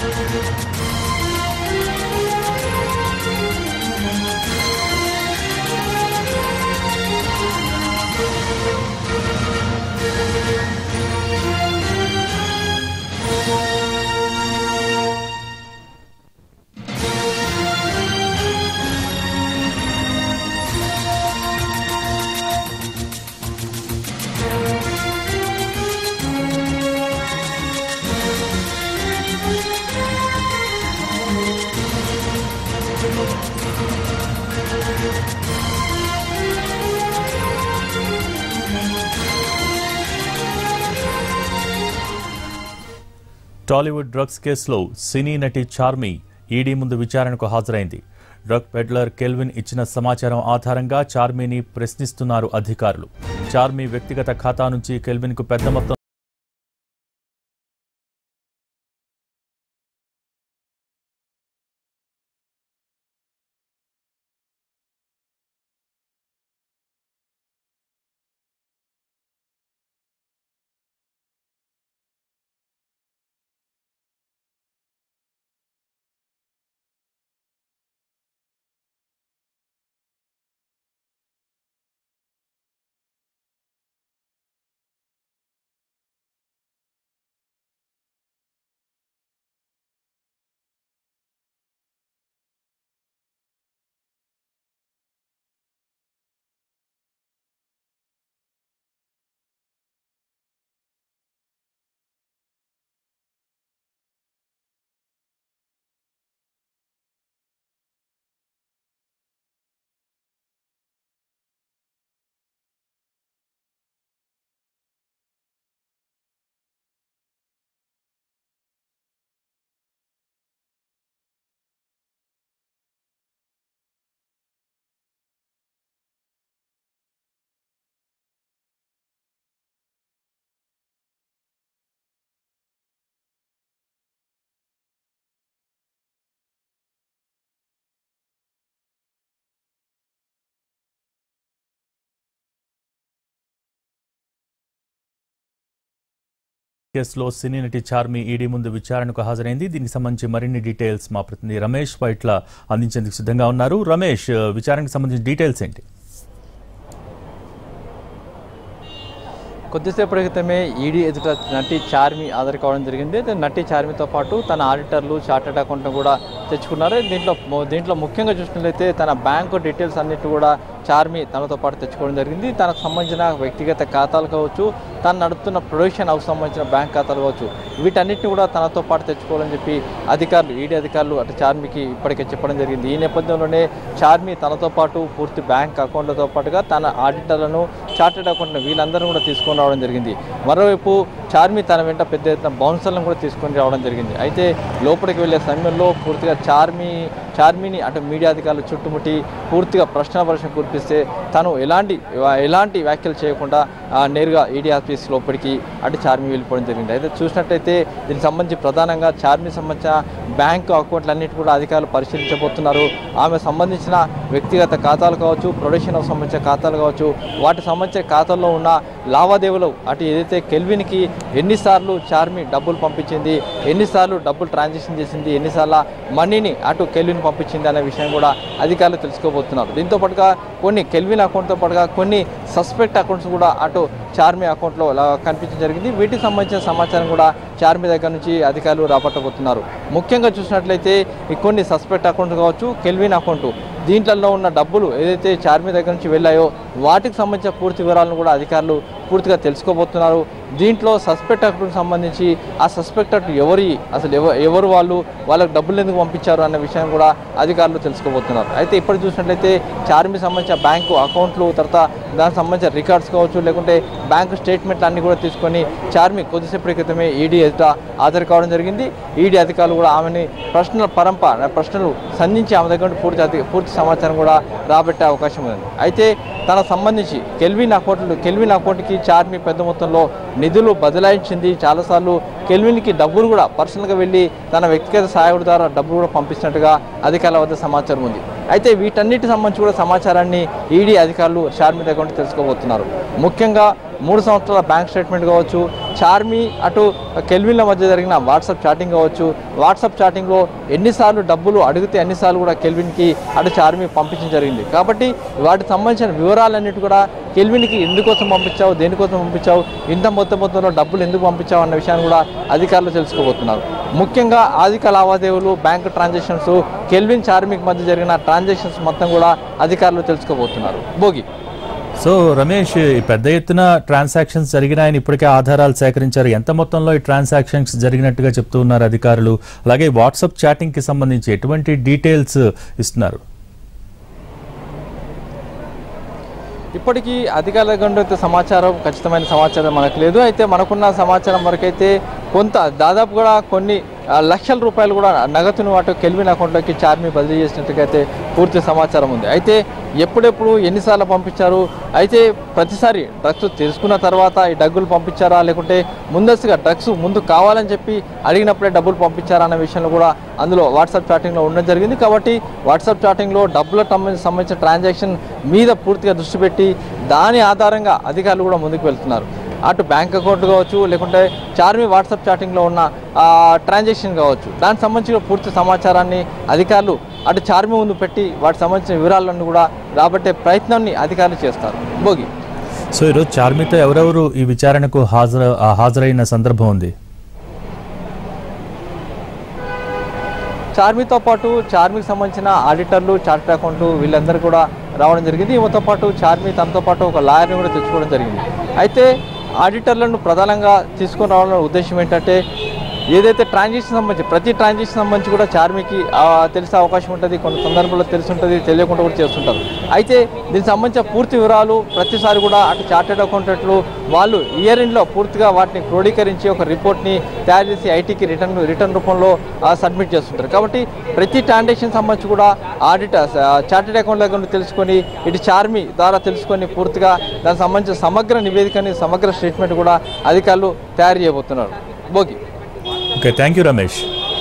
Tollywood drugs కేసులో సినీ నటి Charmi ED ముందు విచారణకు హాజరైంది డ్రగ్ పెడ్లర్ కెల్విన్ ఇచ్చిన సమాచారం ఆధారంగా చార్మిని ప్రశ్నిస్తున్నారు అధికారులు చార్మి వ్యక్తిగత ఖాతా నుంచి కెల్విన్కు పెద్ద మొత్తం కేసులో సినీ నటి చార్మి ఈడీ ముందు విచారణకు హాజరైంది దీనికి సంబంధించి మరిన్ని డీటెయిల్స్ మా ప్రతినిధి రమేష్ వైట్ల అందించేందుకు సిద్ధంగా ఉన్నారు రమేష్ విచారణకు సంబంధించిన డీటెయిల్స్ ఏంటి కొద్దిసేపటి క్రితమే ఈడీ ఎదుట నటి చార్మి హాజరు కావడం జరిగింది అయితే నటి చార్మితో పాటు తన ఆడిటర్లు చార్టెడ్ అకౌంట్ను కూడా తెచ్చుకున్నారు దీంట్లో దీంట్లో ముఖ్యంగా చూసినట్లయితే తన బ్యాంకు డీటెయిల్స్ అన్నిటి కూడా చార్మి తనతో పాటు తెచ్చుకోవడం జరిగింది తనకు సంబంధించిన వ్యక్తిగత ఖాతాలు కావచ్చు తను నడుపుతున్న ప్రొడక్షన్ హౌస్ సంబంధించిన బ్యాంక్ ఖాతాలు కావచ్చు వీటన్నిటిని కూడా తనతో పాటు తెచ్చుకోవాలని చెప్పి అధికారులు ఈడీ అధికారులు అటు చార్మికి ఇప్పటికే చెప్పడం జరిగింది ఈ నేపథ్యంలోనే చార్మి తనతో పాటు పూర్తి బ్యాంక్ అకౌంట్లతో పాటుగా తన ఆడిటర్లను చార్టెడ్ అకౌంట్ వీళ్ళందరూ కూడా తీసుకొని రావడం జరిగింది మరోవైపు చార్మి తన వెంట పెద్ద ఎత్తున బౌన్సర్లను కూడా తీసుకొని రావడం జరిగింది అయితే లోపలికి వెళ్ళే సమయంలో పూర్తిగా చార్మి చార్మిని అటు మీడియా అధికారులు చుట్టుముట్టి పూర్తిగా ప్రశ్న వర్షం కురిపిస్తే తను ఎలాంటి ఎలాంటి వ్యాఖ్యలు చేయకుండా ఆ, నేరుగా ఈడీ ఆఫీస్ లోపలికి అటు చార్మి వెళ్ళిపోవడం జరిగింది అయితే చూసినట్టయితే దీనికి సంబంధించి ప్రధానంగా చార్మి సంబంధించిన బ్యాంకు అకౌంట్లన్నిటి కూడా అధికారులు పరిశీలించబోతున్నారు ఆమె సంబంధించిన వ్యక్తిగత ఖాతాలు కావచ్చు ప్రొడక్షన్ సంబంధించిన ఖాతాలు కావచ్చు వాటి సంబంధించిన ఖాతాల్లో ఉన్న లావాదేవీలు అటు ఏదైతే కెల్విన్కి ఎన్నిసార్లు చార్మి డబ్బులు పంపించింది ఎన్నిసార్లు డబ్బులు ట్రాన్సాక్షన్ చేసింది ఎన్నిసార్లు మనీని అటు కెల్విన్ పంపించింది అనే విషయం కూడా అధికారులు తెలుసుకోబోతున్నారు దీంతో పాటుగా కొన్ని కెల్విన్ అకౌంట్తో పాటుగా కొన్ని సస్పెక్ట్ అకౌంట్స్ కూడా అటు చార్మి అకౌంట్లో లా- కనిపించడం జరిగింది వీటికి సంబంధించిన సమాచారం కూడా చార్మి దగ్గర నుంచి అధికారులు రాబట్టబోతున్నారు ముఖ్యంగా చూసినట్లయితే ఈ కొన్ని సస్పెక్ట్ అకౌంట్ కావచ్చు కెల్విన్ అకౌంట్ దీంట్లో ఉన్న డబ్బులు ఏదైతే చార్మి దగ్గర నుంచి వెళ్ళాయో వాటికి సంబంధించిన పూర్తి వివరాలను కూడా అధికారులు పూర్తిగా తెలుసుకోబోతున్నారు దీంట్లో సస్పెక్ట్ అకౌంట్కి సంబంధించి ఆ సస్పెక్ట్ అకౌంట్ ఎవరి అసలు ఎవ ఎవరు వాళ్ళు వాళ్ళకి డబ్బులు ఎందుకు పంపించారు అన్న విషయం కూడా అధికారులు తెలుసుకోబోతున్నారు అయితే ఇప్పుడు చూసినట్లయితే చార్మి సంబంధించిన బ్యాంకు అకౌంట్లు తర్వాత దానికి సంబంధించిన రికార్డ్స్ కావచ్చు లేకుంటే బ్యాంకు స్టేట్మెంట్లు అన్ని కూడా తీసుకొని చార్మి కొద్దిసేపటి క్రితమే ఈడీ ఎదుట హాజరు కావడం జరిగింది ఈడీ అధికారులు కూడా ఆమెని ప్రశ్నల పరంప ప్రశ్నలు సంధించి ఆమె దగ్గర నుండి పూర్తి అధి- పూర్తి సమాచారం కూడా రాబట్టే అవకాశం ఉంది అయితే తనకు సంబంధించి కెల్విన్ అకౌంట్లు కెల్విన్ అకౌంట్కి చార్మి పెద్ద మొత్తంలో నిధులు బదలాయించింది చాలాసార్లు కెల్విన్కి డబ్బులు కూడా పర్సనల్గా వెళ్ళి తన వ్యక్తిగత సహాయకుడి ద్వారా డబ్బులు కూడా పంపిస్తున్నట్టుగా అధికారుల వద్ద సమాచారం ఉంది అయితే వీటన్నిటి సంబంధించి కూడా సమాచారాన్ని ఈడీ అధికారులు చార్మి దగ్గర నుండి తెలుసుకోబోతున్నారు ముఖ్యంగా మూడు సంవత్సరాల బ్యాంక్ స్టేట్మెంట్ కావచ్చు చార్మి అటు కెల్విన్ల మధ్య జరిగిన వాట్సాప్ చాటింగ్ కావచ్చు వాట్సాప్ చాటింగ్లో ఎన్నిసార్లు డబ్బులు అడిగితే అన్నిసార్లు కూడా కెల్విన్కి అటు చార్మి పంపించడం జరిగింది కాబట్టి వాటికి సంబంధించిన వివరాలన్నిటి కూడా కెల్విన్కి ఎందుకోసం పంపించావు దేనికోసం పంపించావు ఇంత మొత్తం మొత్తంలో డబ్బులు ఎందుకు పంపించావు అన్న విషయాన్ని కూడా అధికారులు తెలుసుకోబోతున్నారు ముఖ్యంగా ఆర్థిక లావాదేవీలు బ్యాంక్ ట్రాన్సాక్షన్స్ కెల్విన్ చార్మిక్ మధ్య జరిగిన ట్రాన్సాక్షన్స్ మొత్తం కూడా అధికారులు తెలుసుకోబోతున్నారు భోగి సో రమేష్ ఈ పెద్ద ఎత్తున ట్రాన్సాక్షన్స్ జరిగినాయని ఇప్పటికే ఆధారాలు సేకరించారు ఎంత మొత్తంలో ఈ ట్రాన్సాక్షన్స్ జరిగినట్టుగా చెప్తూ ఉన్నారు అధికారులు అలాగే వాట్సాప్ చాటింగ్ కి సంబంధించి ఎటువంటి డీటెయిల్స్ ఇస్తున్నారు ఇప్పటికీ అధికారుల దగ్గర నుండి అయితే సమాచారం ఖచ్చితమైన సమాచారం మనకు లేదు అయితే మనకున్న సమాచారం వరకైతే కొంత దాదాపు కూడా కొన్ని ఆ, లక్షల రూపాయలు కూడా నగదును వాటి కెల్విన్ అకౌంట్లోకి చార్మి బదిలీ చేసినట్టుగా అయితే పూర్తి సమాచారం ఉంది అయితే ఎప్పుడెప్పుడు ఎన్నిసార్లు పంపించారు అయితే ప్రతిసారి డ్రగ్స్ తెలుసుకున్న తర్వాత ఈ డబ్బులు పంపించారా లేకుంటే ముందస్తుగా డ్రగ్స్ ముందు కావాలని చెప్పి అడిగినప్పుడే డబ్బులు పంపించారా అన్న విషయంలో కూడా అందులో వాట్సాప్ చాటింగ్లో ఉండడం జరిగింది కాబట్టి వాట్సాప్ చాటింగ్లో డబ్బులకు సంబంధించి సంబంధించిన ట్రాన్సాక్షన్ మీద పూర్తిగా దృష్టి పెట్టి దాని ఆధారంగా అధికారులు కూడా ముందుకు వెళ్తున్నారు అటు బ్యాంక్ అకౌంట్ కావచ్చు లేకుంటే చార్మి వాట్సాప్ చాటింగ్లో ఉన్న ఆ, ట్రాన్సాక్షన్ కావచ్చు దానికి సంబంధించిన పూర్తి సమాచారాన్ని అధికారులు అటు చార్మి ముందు పెట్టి వాటికి సంబంధించిన వివరాలను కూడా రాబట్టే ప్రయత్నాన్ని అధికారులు చేస్తారు భోగి సో ఈరోజు చార్మితో ఎవరెవరు ఈ విచారణకు హాజరు ఆ, హాజరైన సందర్భం ఉంది చార్మితో పాటు చార్మికి సంబంధించిన ఆడిటర్లు చార్టెడ్ అకౌంట్ వీళ్ళందరూ కూడా రావడం జరిగింది ఈమెతో పాటు చార్మి తనతో పాటు ఒక లాయర్ని కూడా తెచ్చుకోవడం జరిగింది అయితే ఆడిటర్లను ప్రధానంగా తీసుకొని రావడం ఉద్దేశం ఏంటంటే ఏదైతే ట్రాన్సాక్షన్ సంబంధించి ప్రతి ట్రాన్సాక్షన్ సంబంధించి కూడా చార్మికి ఆ, తెలిసే అవకాశం ఉంటుంది కొన్ని సందర్భాల్లో తెలిసి ఉంటుంది తెలియకుండా కూడా చేస్తుంటారు అయితే దీనికి సంబంధించిన పూర్తి వివరాలు ప్రతిసారి కూడా అటు చార్టెడ్ అకౌంటెంట్లు వాళ్ళు ఇయర్ ఎండ్లో పూర్తిగా వాటిని క్రోడీకరించి ఒక రిపోర్ట్ని తయారు చేసి ఐటీకి రిటర్న్ రిటర్న్ రూపంలో సబ్మిట్ చేస్తుంటారు కాబట్టి ప్రతి ట్రాన్సాక్షన్ సంబంధించి కూడా ఆడిట్ చార్టెడ్ అకౌంట్ దగ్గర నుండి తెలుసుకొని ఇటు చార్మి ద్వారా తెలుసుకొని పూర్తిగా దానికి సంబంధించిన సమగ్ర నివేదికని సమగ్ర స్టేట్మెంట్ కూడా అధికారులు తయారు చేయబోతున్నారు Bhogi okay thank you Ramesh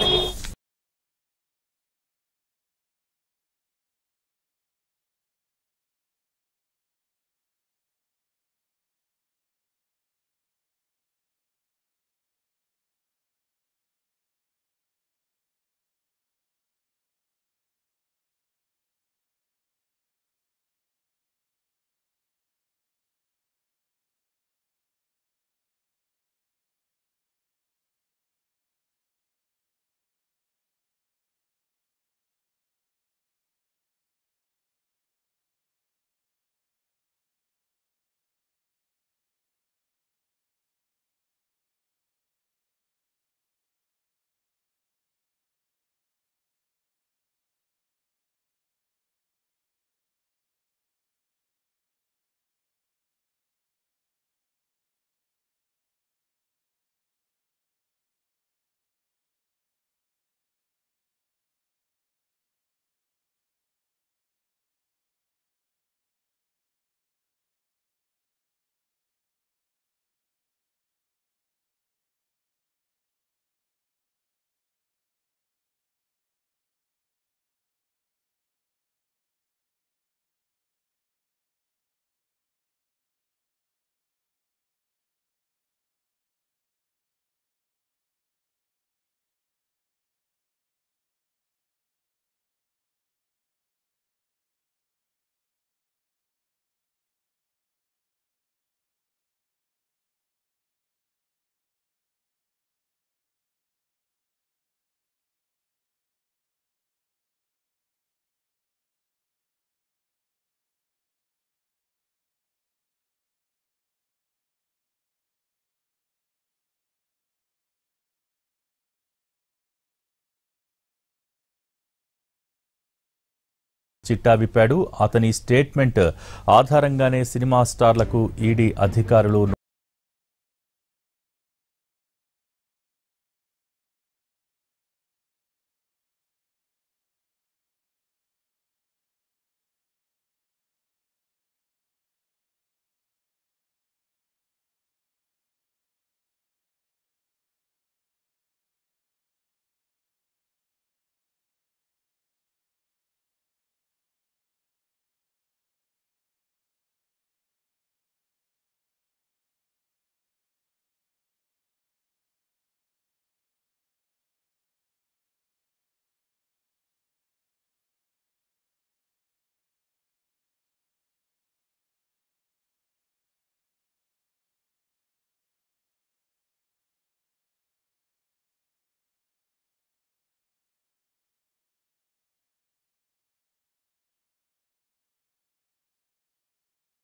చిట్టా విప్పాడు అతని స్టేట్మెంట్ ఆధారంగానే సినిమా స్టార్లకు ఈడీ అధికారులు